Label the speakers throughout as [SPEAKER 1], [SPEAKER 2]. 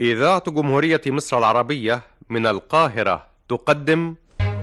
[SPEAKER 1] إذاعة جمهورية مصر العربية من القاهرة تقدم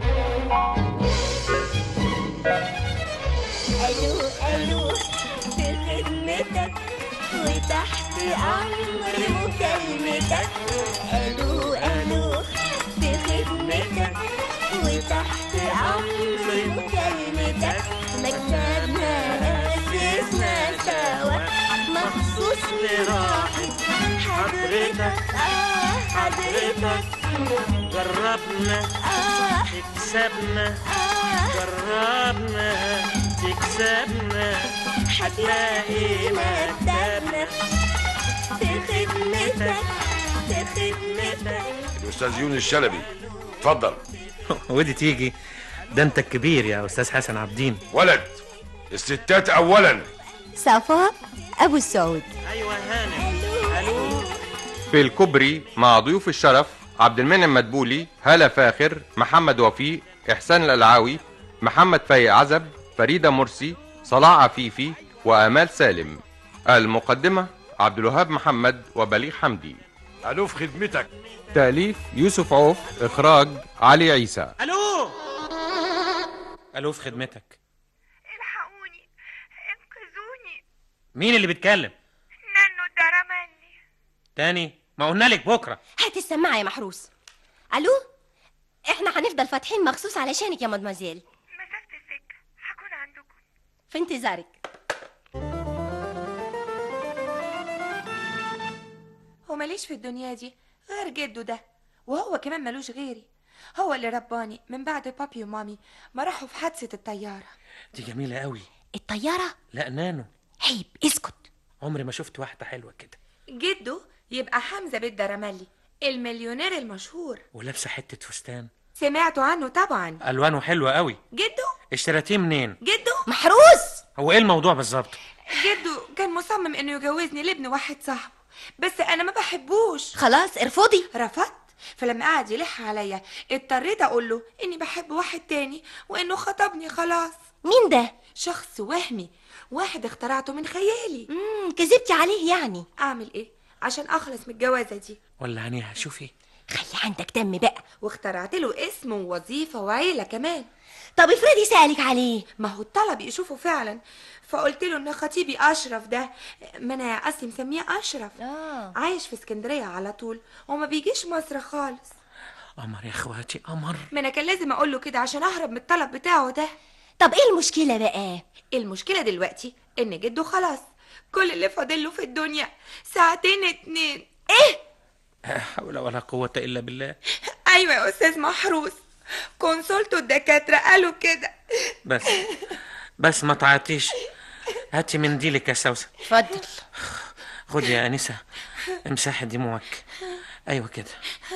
[SPEAKER 2] الو الو في خدمتك وتحت امر مكالمتك الو الو في خدمتك وتحت امر مكالمتك مكتبنا اسسنا سوا مخصوص لراحة حضرتك اه حضرتك
[SPEAKER 3] جربنا
[SPEAKER 2] اه
[SPEAKER 3] تكسبنا
[SPEAKER 2] اه
[SPEAKER 3] جربنا تكسبنا
[SPEAKER 2] هتلاقي مكتبنا في خدمتك في خدمتك
[SPEAKER 4] الاستاذ يونس شلبي اتفضل
[SPEAKER 5] ودي تيجي ده انت الكبير يا استاذ حسن عبدين
[SPEAKER 4] ولد الستات اولا
[SPEAKER 6] صفاء أبو السعود
[SPEAKER 3] ايوه هانم الو
[SPEAKER 1] في الكوبري مع ضيوف الشرف عبد المنعم مدبولي هالة فاخر محمد وفيق إحسان الألعاوي محمد فايق عزب فريدة مرسي صلاح عفيفي وآمال سالم المقدمة عبد الوهاب محمد وبليغ حمدي
[SPEAKER 4] الو في خدمتك
[SPEAKER 1] تأليف يوسف عوف إخراج علي عيسى
[SPEAKER 3] الو
[SPEAKER 5] الو في خدمتك
[SPEAKER 7] الحقوني انقذوني
[SPEAKER 5] مين اللي بيتكلم
[SPEAKER 7] نانو درمني
[SPEAKER 5] تاني ما قلنا لك بكره
[SPEAKER 6] هات السماعة يا محروس ألو إحنا هنفضل فاتحين مخصوص علشانك يا مدمزيل
[SPEAKER 7] مسافة السكة هكون عندكم
[SPEAKER 6] في انتظارك
[SPEAKER 8] هو ماليش في الدنيا دي غير جده ده وهو كمان ملوش غيري هو اللي رباني من بعد بابي ومامي ما راحوا في حادثة الطيارة
[SPEAKER 5] دي جميله قوي
[SPEAKER 6] الطيارة
[SPEAKER 5] لا نانو
[SPEAKER 6] عيب اسكت
[SPEAKER 5] عمري ما شفت واحده حلوه كده
[SPEAKER 8] جده يبقى حمزة بيت درملي المليونير المشهور
[SPEAKER 5] ولابسه حته فستان
[SPEAKER 8] سمعتوا عنه طبعا
[SPEAKER 5] الوانه حلوه قوي
[SPEAKER 8] جده
[SPEAKER 5] اشتريتيه منين
[SPEAKER 8] جده
[SPEAKER 6] محروس
[SPEAKER 5] هو ايه الموضوع بالظبط
[SPEAKER 8] جده كان مصمم انه يجوزني لابن واحد صاحبه بس انا ما بحبوش
[SPEAKER 6] خلاص ارفضي
[SPEAKER 8] رفضت فلما قعد يلح عليا اضطريت اقول له اني بحب واحد تاني وانه خطبني خلاص
[SPEAKER 6] مين ده
[SPEAKER 8] شخص وهمي واحد اخترعته من خيالي
[SPEAKER 6] مم كذبتي عليه يعني
[SPEAKER 8] اعمل ايه عشان اخلص من الجوازه دي
[SPEAKER 5] ولا عينيها شوفي
[SPEAKER 6] خلي عندك دم بقى
[SPEAKER 8] واخترعت له اسم ووظيفه وعيله كمان
[SPEAKER 6] طب افرضي سألك عليه
[SPEAKER 8] ما هو الطلب يشوفه فعلا فقلت له ان خطيبي اشرف ده ما انا اصلي مسميه اشرف
[SPEAKER 6] آه.
[SPEAKER 8] عايش في اسكندريه على طول وما بيجيش مصر خالص
[SPEAKER 5] قمر يا اخواتي قمر
[SPEAKER 8] ما انا كان لازم اقول له كده عشان اهرب من الطلب بتاعه ده
[SPEAKER 6] طب ايه المشكلة بقى
[SPEAKER 8] المشكله دلوقتي ان جده خلاص كل اللي فاضل له في الدنيا ساعتين اتنين
[SPEAKER 5] لا حول ولا قوه الا بالله
[SPEAKER 8] ايوه يا استاذ محروس كونسولته الدكاتره قالوا كده
[SPEAKER 5] بس بس ما تعيطيش هاتي منديلك يا سوسن
[SPEAKER 6] اتفضل
[SPEAKER 5] خدي يا انسه امسحي دموعك ايوه كده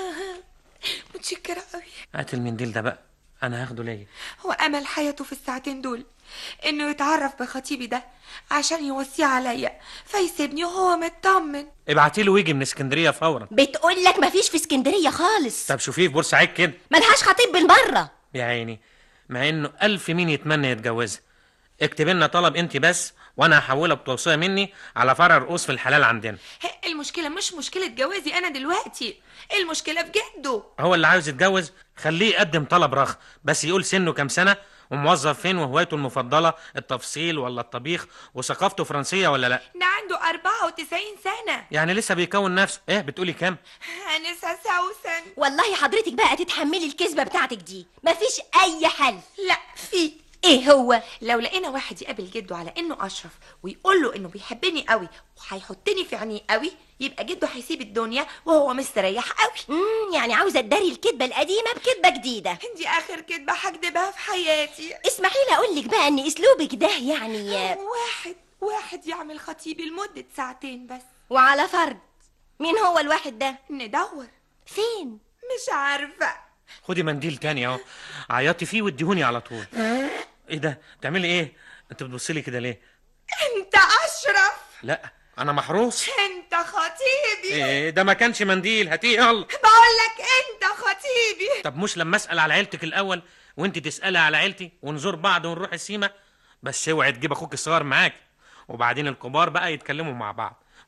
[SPEAKER 8] متشكره قوي
[SPEAKER 5] هات المنديل ده بقى انا هاخده ليا
[SPEAKER 8] هو امل حياته في الساعتين دول انه يتعرف بخطيبي ده عشان يوصيه عليا فيسيبني وهو مطمن
[SPEAKER 5] ابعتي له ويجي من اسكندريه فورا
[SPEAKER 6] بتقول لك مفيش في اسكندرية خالص
[SPEAKER 5] طب شوفيه في بورسعيد كده
[SPEAKER 6] ملهاش خطيب بالمرة
[SPEAKER 5] يا عيني مع انه الف مين يتمنى يتجوزها اكتب لنا طلب انت بس وانا هحولها بتوصيه مني على فرع رؤوس في الحلال عندنا
[SPEAKER 8] ه- المشكله مش مشكله جوازي انا دلوقتي المشكله في جده
[SPEAKER 5] هو اللي عاوز يتجوز خليه يقدم طلب رخ بس يقول سنه كام سنه وموظف فين وهوايته المفضله التفصيل ولا الطبيخ وثقافته فرنسيه ولا لا
[SPEAKER 8] ده عنده 94 سنه
[SPEAKER 5] يعني لسه بيكون نفسه ايه بتقولي كام
[SPEAKER 8] انسه سوسن
[SPEAKER 6] والله حضرتك بقى تتحملي الكذبة بتاعتك دي مفيش أي حل
[SPEAKER 8] لا في
[SPEAKER 6] ايه هو
[SPEAKER 8] لو لقينا واحد يقابل جده على انه اشرف ويقول له انه بيحبني قوي وهيحطني في عينيه قوي يبقى جده هيسيب الدنيا وهو مستريح قوي
[SPEAKER 6] امم يعني عاوزة تداري الكذبة القديمة بكذبة جديدة
[SPEAKER 8] دي اخر كدبه هكدبها في حياتي
[SPEAKER 6] اسمحي لي اقول لك بقى ان اسلوبك ده يعني
[SPEAKER 8] واحد واحد يعمل خطيبي لمده ساعتين بس
[SPEAKER 6] وعلى فرض مين هو الواحد ده
[SPEAKER 8] ندور
[SPEAKER 6] فين
[SPEAKER 8] مش عارفه
[SPEAKER 5] خدي منديل تاني اهو عيطي فيه واديهوني على طول ايه ده بتعملي ايه انت بتبصي لي كده ليه
[SPEAKER 8] انت اشرف
[SPEAKER 5] لا انا محروس
[SPEAKER 8] انت خطيبي
[SPEAKER 5] ايه ده ما كانش منديل هاتيه يلا
[SPEAKER 8] بقول لك انت خطيبي
[SPEAKER 5] طب مش لما اسال على عيلتك الاول وانت تسالي على عيلتي ونزور بعض ونروح السيما بس اوعي تجيب اخوك الصغير معاك وبعدين الكبار بقى يتكلموا مع بعض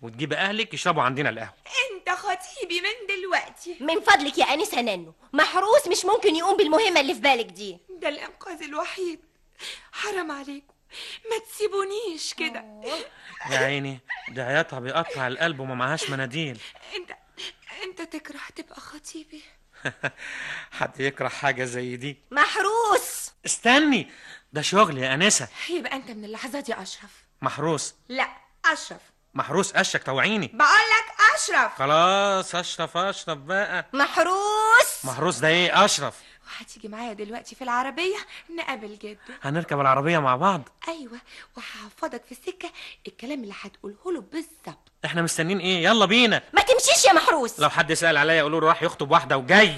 [SPEAKER 5] وتجيب اهلك يشربوا عندنا القهوه
[SPEAKER 8] انت خطيبي من دلوقتي
[SPEAKER 6] من فضلك يا انسه نانو محروس مش ممكن يقوم بالمهمه اللي في بالك دي
[SPEAKER 8] ده الانقاذ الوحيد حرام عليكم ما تسيبونيش كده
[SPEAKER 5] يا عيني ده عياطها بيقطع القلب وما معهاش مناديل
[SPEAKER 8] انت انت تكره تبقى خطيبي
[SPEAKER 5] حد يكره حاجه زي دي
[SPEAKER 6] محروس
[SPEAKER 5] استني ده شغل يا انسه
[SPEAKER 8] يبقى انت من اللحظات يا اشرف
[SPEAKER 5] محروس
[SPEAKER 8] لا اشرف
[SPEAKER 5] محروس قشك توعيني
[SPEAKER 8] بقول لك اشرف
[SPEAKER 5] خلاص اشرف اشرف بقى
[SPEAKER 6] محروس
[SPEAKER 5] محروس ده ايه اشرف
[SPEAKER 8] وهتيجي معايا دلوقتي في العربيه نقابل جده
[SPEAKER 5] هنركب العربيه مع بعض
[SPEAKER 8] ايوه وهحفظك في السكه الكلام اللي هتقوله له بالظبط
[SPEAKER 5] احنا مستنيين ايه يلا بينا
[SPEAKER 6] ما تمشيش يا محروس
[SPEAKER 5] لو حد سأل عليا يقولوا له راح يخطب واحدة وجاي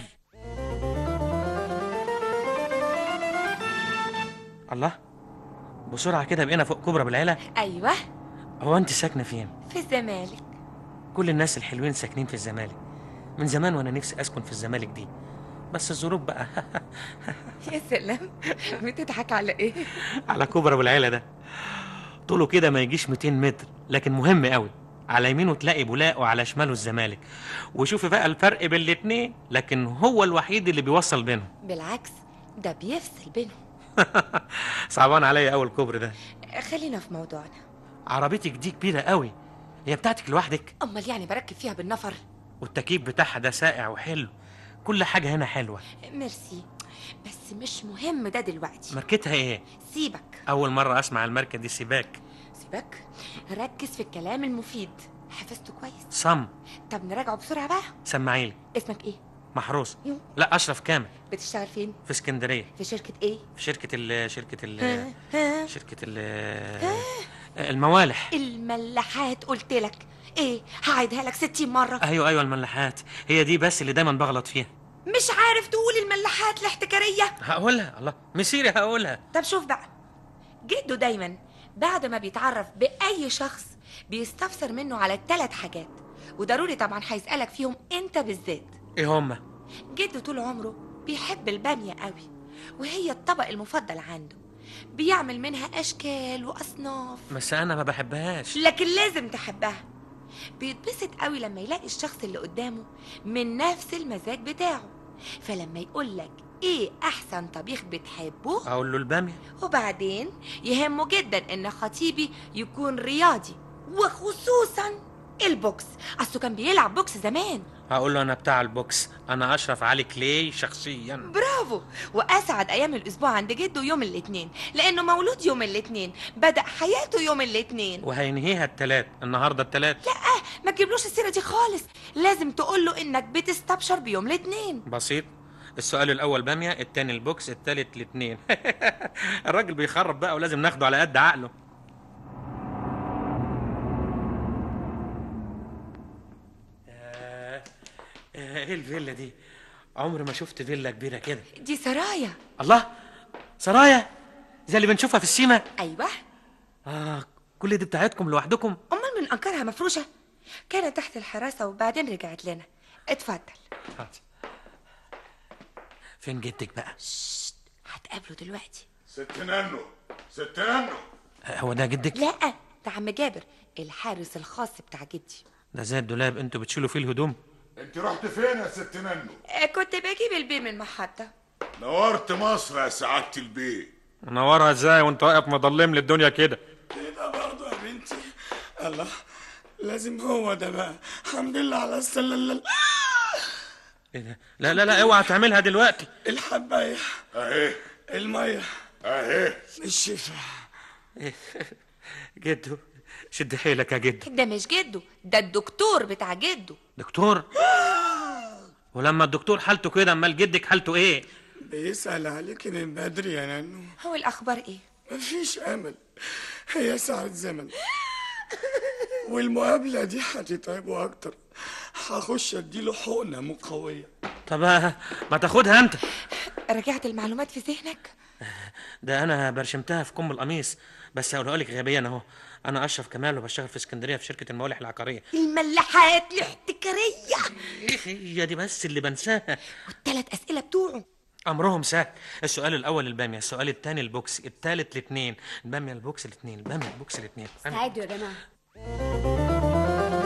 [SPEAKER 5] الله بسرعة كده بقينا فوق كبرى بالعيلة
[SPEAKER 8] ايوه
[SPEAKER 5] هو انت ساكنة فين؟
[SPEAKER 8] في الزمالك
[SPEAKER 5] كل الناس الحلوين ساكنين في الزمالك من زمان وانا نفسي اسكن في الزمالك دي بس الظروف بقى
[SPEAKER 8] يا سلام بتضحك على ايه
[SPEAKER 5] على كبرى بالعيلة ده طوله كده ما يجيش 200 متر لكن مهم قوي على يمينه تلاقي بولاق وعلى شماله الزمالك وشوفي بقى الفرق بين الاتنين لكن هو الوحيد اللي بيوصل بينهم
[SPEAKER 8] بالعكس ده بيفصل بينهم
[SPEAKER 5] صعبان عليا اول كوبري ده
[SPEAKER 8] خلينا في موضوعنا
[SPEAKER 5] عربيتك دي كبيرة قوي هي بتاعتك لوحدك
[SPEAKER 8] امال يعني بركب فيها بالنفر
[SPEAKER 5] والتكييف بتاعها ده ساقع وحلو كل حاجة هنا حلوة
[SPEAKER 8] ميرسي بس مش مهم ده دلوقتي
[SPEAKER 5] ماركتها ايه؟
[SPEAKER 8] سيبك
[SPEAKER 5] أول مرة أسمع الماركة دي سيباك
[SPEAKER 8] سيبك ركز في الكلام المفيد حفظته كويس
[SPEAKER 5] صم
[SPEAKER 8] طب نراجعه بسرعه بقى
[SPEAKER 5] سمعيلي
[SPEAKER 8] اسمك ايه
[SPEAKER 5] محروس
[SPEAKER 8] يو.
[SPEAKER 5] لا أشرف كامل
[SPEAKER 8] بتشتغل فين
[SPEAKER 5] في اسكندرية
[SPEAKER 8] في شركه ايه
[SPEAKER 5] في شركة ال شركة ال
[SPEAKER 8] ها ها
[SPEAKER 5] شركة ال الموالح
[SPEAKER 8] الملاحات قلت لك ايه هعيدها لك ستين مرة
[SPEAKER 5] أيوة أيوة الملاحات هي دي بس اللي دايما بغلط فيها
[SPEAKER 8] مش عارف تقول الملاحات الاحتكارية
[SPEAKER 5] هقولها الله مسيري هقولها
[SPEAKER 8] طب شوف بقى جده دايما بعد ما بيتعرف بأي شخص بيستفسر منه على ثلاث حاجات وضروري طبعا هيسألك فيهم انت بالذات
[SPEAKER 5] إيه هما؟
[SPEAKER 8] جده طول عمره بيحب البامية قوي وهي الطبق المفضل عنده بيعمل منها أشكال وأصناف
[SPEAKER 5] بس أنا ما بحبهاش
[SPEAKER 8] لكن لازم تحبها بيتبسط قوي لما يلاقي الشخص اللي قدامه من نفس المزاج بتاعه فلما يقولك ايه احسن طبيخ بتحبه
[SPEAKER 5] أقول له البامية
[SPEAKER 8] وبعدين يهمه جدا ان خطيبي يكون رياضي وخصوصا البوكس اصله كان بيلعب بوكس زمان
[SPEAKER 5] هقول له أنا بتاع البوكس أنا أشرف علي كلي شخصيا
[SPEAKER 8] برافو واسعد ايام الاسبوع عند جده يوم الاثنين لانه مولود يوم الاثنين بدا حياته يوم الاثنين
[SPEAKER 5] وهينهيها التلات النهاردة التلات
[SPEAKER 8] لا ما تجيبلوش السيره دي خالص لازم تقول له انك بتستبشر بيوم الاثنين
[SPEAKER 5] بسيط السؤال الأول بامية التاني البوكس التالت الاتنين الراجل بيخرب بقى ولازم ناخده على قد عقله آه، آه، ايه الفيلا دي عمري ما شفت فيلا كبيرة كده
[SPEAKER 8] دي سرايا
[SPEAKER 5] الله سرايا زي اللي بنشوفها في السيما
[SPEAKER 8] ايوه
[SPEAKER 5] اه كل دي بتاعتكم لوحدكم
[SPEAKER 8] امال من انكرها مفروشه كانت تحت الحراسه وبعدين رجعت لنا اتفضل
[SPEAKER 5] فين جدك بقى
[SPEAKER 8] هتقابله دلوقتي
[SPEAKER 4] ست نانو ست نانو
[SPEAKER 5] آه، هو ده جدك
[SPEAKER 8] لا ده عم جابر الحارس الخاص بتاع جدي
[SPEAKER 5] ده زي الدولاب انتوا بتشيلوا فيه الهدوم
[SPEAKER 4] انت رحت فين يا ست نانو
[SPEAKER 8] آه، كنت بجيب البيه من المحطه
[SPEAKER 4] نورت مصر يا سعادة البيه
[SPEAKER 5] منورها ازاي وانت واقف مضلم للدنيا كده
[SPEAKER 9] كده برضه يا بنتي الله لازم هو ده بقى الحمد لله على السلالة
[SPEAKER 5] ايه ده لا لا لا اوعى تعملها دلوقتي
[SPEAKER 9] الحباية
[SPEAKER 4] اهي
[SPEAKER 9] المية
[SPEAKER 4] اهي
[SPEAKER 9] الشفا
[SPEAKER 5] جدو شد حيلك يا جدو
[SPEAKER 8] ده مش جده ده الدكتور بتاع جده
[SPEAKER 5] دكتور ولما الدكتور حالته كده امال جدك حالته ايه
[SPEAKER 9] بيسأل عليك من بدري يا نانو
[SPEAKER 8] هو الاخبار ايه
[SPEAKER 9] مفيش أمل هي ساعة زمن والمقابلة دي هتتعبه أكتر هخش أديله حقنة مقوية
[SPEAKER 5] طب آه، ما تاخدها انت
[SPEAKER 8] رجعت المعلومات في ذهنك
[SPEAKER 5] ده انا برشمتها في كم القميص بس هقولها لك غبيا اهو انا اشرف كمال وبشتغل في اسكندريه في شركه الموالح العقاريه
[SPEAKER 8] الملاحات الاحتكاريه
[SPEAKER 5] ايه هي دي بس اللي بنساها
[SPEAKER 8] والثلاث اسئله بتوعه
[SPEAKER 5] امرهم سهل السؤال الاول الباميه السؤال الثاني البوكس الثالث الاثنين الباميه البوكس الاثنين الباميه البوكس الاثنين
[SPEAKER 2] استعدوا يا جماعة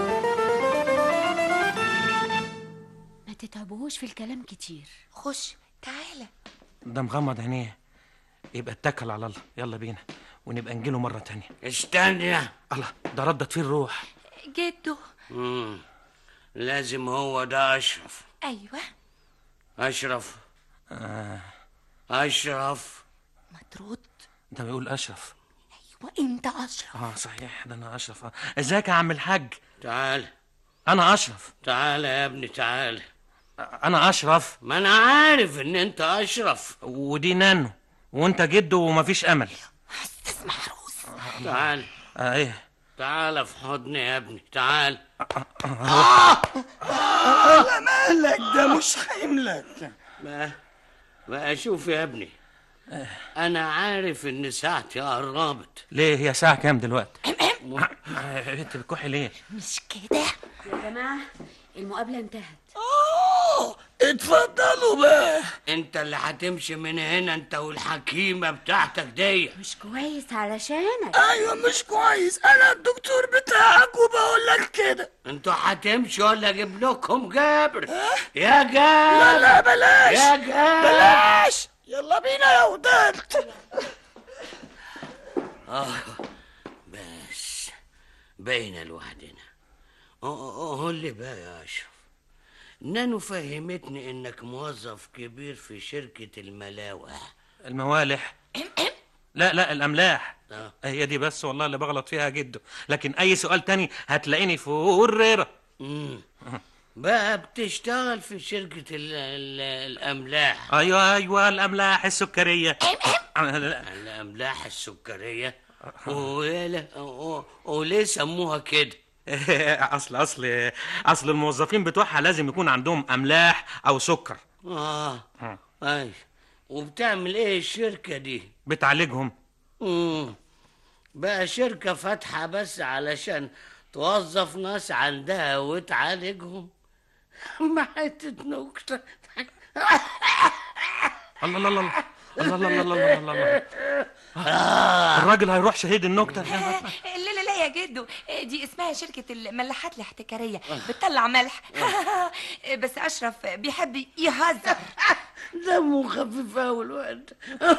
[SPEAKER 10] تتعبوش في الكلام كتير
[SPEAKER 8] خش تعالى
[SPEAKER 5] ده مغمض عينيه يبقى اتكل على الله يلا بينا ونبقى نجيله مرة تانية
[SPEAKER 11] استنى
[SPEAKER 5] الله ده ردت فيه الروح
[SPEAKER 8] جدو
[SPEAKER 11] مم. لازم هو ده اشرف
[SPEAKER 8] ايوه
[SPEAKER 11] اشرف
[SPEAKER 5] آه
[SPEAKER 11] اشرف
[SPEAKER 8] ما ترد
[SPEAKER 5] ده بيقول اشرف
[SPEAKER 8] وانت اشرف
[SPEAKER 5] اه صحيح ده انا اشرف آه. ازيك يا عم الحاج
[SPEAKER 11] تعال
[SPEAKER 5] انا اشرف
[SPEAKER 11] تعال يا ابني تعال
[SPEAKER 5] انا اشرف
[SPEAKER 11] ما انا عارف ان انت اشرف
[SPEAKER 5] ودي نانو وانت جده ومفيش امل
[SPEAKER 8] استاذ محروس
[SPEAKER 11] تعال
[SPEAKER 5] آه ايه
[SPEAKER 11] تعال في حضني يا ابني تعال
[SPEAKER 9] لا مالك ده مش حملك
[SPEAKER 11] ما ما اشوف يا ابني انا عارف ان ساعتي قربت
[SPEAKER 5] ليه هي ساعة كام دلوقتي آه، انت بتكحي ليه
[SPEAKER 8] مش كده
[SPEAKER 10] يا جماعة المقابلة انتهت
[SPEAKER 9] اه اتفضلوا بقى
[SPEAKER 11] انت اللي هتمشي من هنا انت والحكيمه بتاعتك دي
[SPEAKER 10] مش كويس علشانك
[SPEAKER 9] ايوه مش كويس انا الدكتور بتاعك وبقول لك كده
[SPEAKER 11] انتوا هتمشوا ولا اجيب لكم جابر يا جابر
[SPEAKER 9] لا لا بلاش
[SPEAKER 11] يا جابر
[SPEAKER 9] بلاش يلا بينا يا وداد
[SPEAKER 11] اه بس بقينا لوحدنا اه، اه، قول لي بقى يا اشرف نانو فهمتني انك موظف كبير في شركة الملاوح
[SPEAKER 5] الموالح لا لا الاملاح
[SPEAKER 11] اه.
[SPEAKER 5] هي دي بس والله اللي بغلط فيها جده لكن اي سؤال تاني هتلاقيني في وريرة
[SPEAKER 11] مم. بقى بتشتغل في شركة ال ال الأملاح
[SPEAKER 5] ايوه ايوه الاملاح السكريه
[SPEAKER 11] الأملاح السكرية ويلا- و- وليه سموها كده
[SPEAKER 5] اصل اصل اصل الموظفين بتوعها لازم يكون عندهم املاح او سكر
[SPEAKER 11] اه اي وبتعمل ايه الشركة دي
[SPEAKER 5] بتعالجهم
[SPEAKER 11] مم. بقى شركة فاتحة بس علشان توظف ناس عندها وتعالجهم ما حتة نكتة
[SPEAKER 5] الله الله الله الله الله الله الله الله الله الراجل هيروح شهيد النكته
[SPEAKER 8] لا لا لا يا جدو دي اسمها شركة الملاحات الاحتكارية بتطلع ملح بس أشرف بيحب يهزر
[SPEAKER 11] دمه خفيف أوي الواد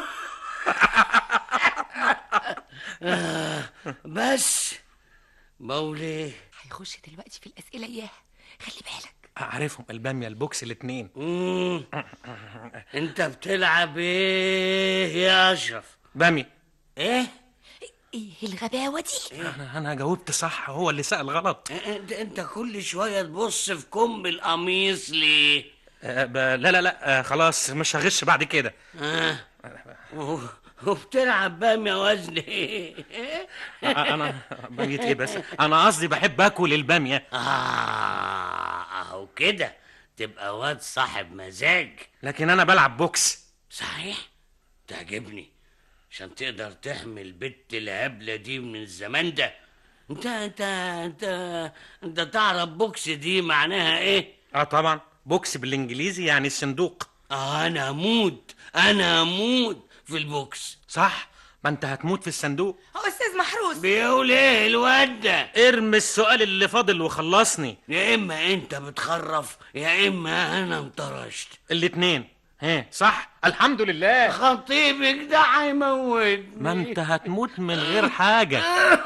[SPEAKER 11] آه، بس مولي
[SPEAKER 8] هيخش دلوقتي في الأسئلة إياها خلي بالك
[SPEAKER 5] عارفهم الباميه البوكس الاتنين
[SPEAKER 11] مم. انت بتلعب ايه يا اشرف
[SPEAKER 5] باميه
[SPEAKER 11] ايه
[SPEAKER 8] إيه الغباوة دي
[SPEAKER 5] انا انا جاوبت صح هو اللي سأل غلط
[SPEAKER 11] انت انت كل شويه تبص في كم القميص ليه
[SPEAKER 5] آه، ب- لا لا لا آه، خلاص مش هغش بعد كده
[SPEAKER 11] اه و- وبتلعب بامية وزن ايه
[SPEAKER 5] آه، انا باميه ايه بس انا قصدي بحب اكل الباميه
[SPEAKER 11] اه اهو كده تبقى واد صاحب مزاج
[SPEAKER 5] لكن انا بلعب بوكس
[SPEAKER 11] صحيح تعجبني عشان تقدر تحمي البت الهبلة دي من الزمان ده انت انت انت انت تعرف بوكس دي معناها ايه
[SPEAKER 5] اه طبعا بوكس بالانجليزي يعني الصندوق
[SPEAKER 11] آه انا اموت انا اموت في البوكس
[SPEAKER 5] صح ما انت هتموت في الصندوق
[SPEAKER 8] هو أستاذ محروس
[SPEAKER 11] بيقول ايه الواد ده
[SPEAKER 5] ارمي السؤال اللي فاضل وخلصني
[SPEAKER 11] يا اما انت بتخرف يا اما انا انطرشت
[SPEAKER 5] الاتنين ها صح الحمد لله
[SPEAKER 11] خطيبك ده هيموتني
[SPEAKER 5] ما انت هتموت من غير حاجه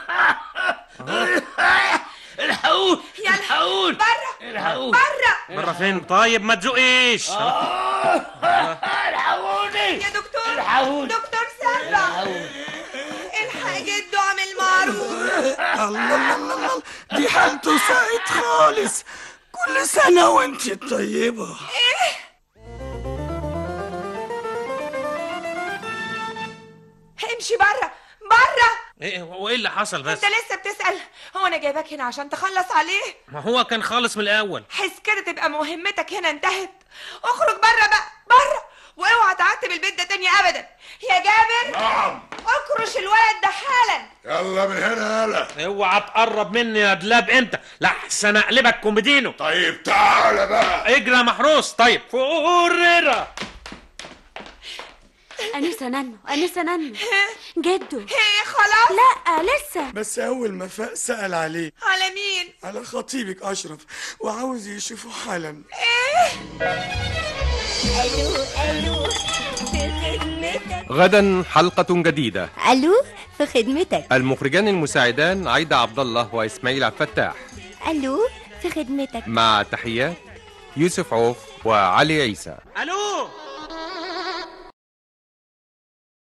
[SPEAKER 11] الحقون
[SPEAKER 8] يلا
[SPEAKER 11] الحقون
[SPEAKER 8] بره
[SPEAKER 11] الحقون
[SPEAKER 8] بره
[SPEAKER 5] بره فين طيب ما تزقيش
[SPEAKER 11] الحقوني
[SPEAKER 8] يا دكتور
[SPEAKER 11] الحقوني
[SPEAKER 8] دكتور سامع الحق جدو عامل معروف
[SPEAKER 9] الله الله الله الله دي حالته ساقط خالص كل سنة وانت طيبة
[SPEAKER 8] امشي بره بره
[SPEAKER 5] ايه هو ايه اللي حصل بس
[SPEAKER 8] انت لسه بتسأل هو انا جايبك هنا عشان تخلص عليه
[SPEAKER 5] ما هو كان خالص من الاول
[SPEAKER 8] حس كده تبقى مهمتك هنا انتهت اخرج بره بقى بره واوعى تعتب البيت ده تاني ابدا يا جابر
[SPEAKER 4] نعم
[SPEAKER 8] اكرش الولد ده حالا
[SPEAKER 4] يلا من هنا يلا
[SPEAKER 5] اوعى تقرب مني يا دلاب انت لحسن اقلبك كوميدينو
[SPEAKER 4] طيب تعالى بقى
[SPEAKER 5] اجري يا محروس طيب فوريرا
[SPEAKER 10] أنسة ننو أنسة ننو جدو
[SPEAKER 8] ايه خلاص
[SPEAKER 10] لا لسه
[SPEAKER 9] بس أول ما فاق سأل عليه
[SPEAKER 8] على مين
[SPEAKER 9] على خطيبك أشرف وعاوز يشوفه حالا
[SPEAKER 8] ايه
[SPEAKER 2] الو الو في خدمتك
[SPEAKER 1] غدا حلقة جديدة
[SPEAKER 2] الو في خدمتك
[SPEAKER 1] المخرجان المساعدان عايدة عبد الله وإسماعيل عبد الفتاح
[SPEAKER 2] الو في خدمتك
[SPEAKER 1] مع تحيات يوسف عوف وعلي عيسى
[SPEAKER 5] الو